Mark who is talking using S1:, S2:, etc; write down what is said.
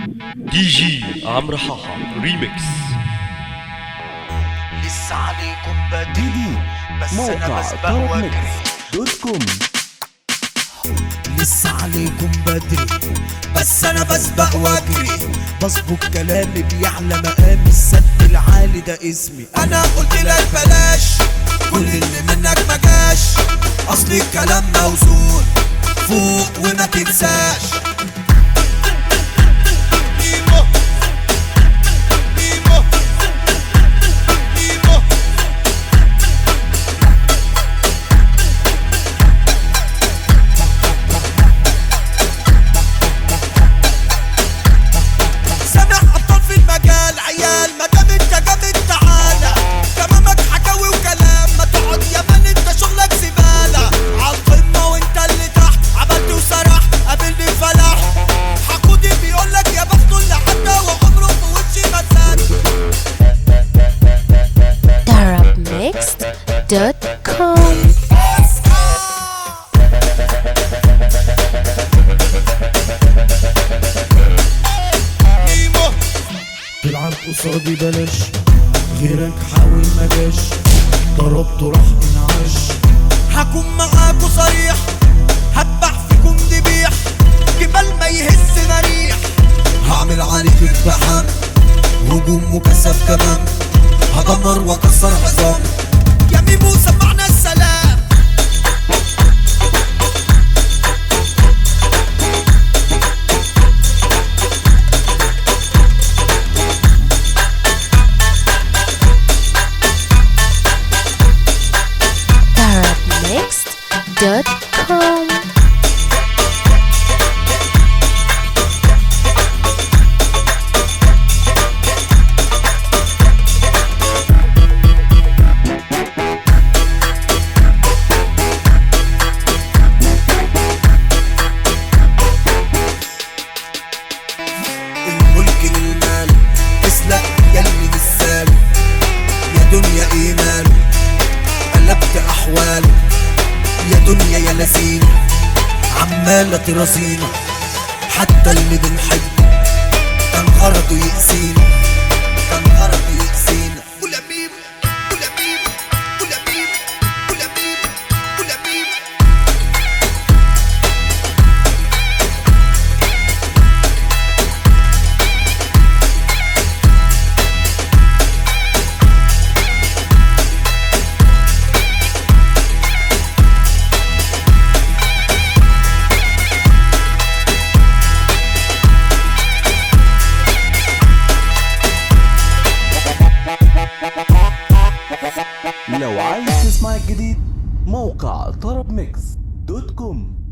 S1: دي جي عمرو حاحة ريميكس
S2: لسه عليكم بدري
S3: جديد
S2: بس انا
S3: موقع
S2: بسبق
S3: طرب
S2: واجري
S3: ميكس دوت كوم
S4: لسه عليكم بدري بس انا بسبق واجري بظبط كلامي بيعلى مقام السد العالي ده اسمي انا قلت لك بلاش كل اللي منك ما جاش اصل الكلام موزون فوق وما تنساش ميمو ميمو ميمو سامع ابطال في المجال عيال ما دام انت جامد تعالى كلامك حكاوي وكلام ما تقعد يا مان انت شغلك زباله عالقمه وانت اللي تحت عملت وسرحت قابلني فلاح حقودي بيقول لك يا بخته اللي عدى وعمره في وشي ما زاد
S5: darabmixed.com
S4: ميمو تلعب قصادي بلاش غيرك حاول ما جاش ضربته راح انعاش هكون معاكوا صريح هذبح فيكم ذبيح جبال ما يهز مريح هعمل عليك اقتحام هجوم مكثف كمان هدمر واكسر عظام يا ميمو سمعنا السلام
S5: darabmixed.com
S4: الملك للمال اسلق يلي بالسال يا دنيا ايمان قلبت احوال يا دنيا يا لسين عمالة تراسينا حتى اللي بنحب كان غرضه يأسينا كان غرضه يأسينا ولا ميم ولا ميم ولا ميم ولا ميم ولا ميم
S3: لو عايز تسمع الجديد موقع طرب ميكس دوت كوم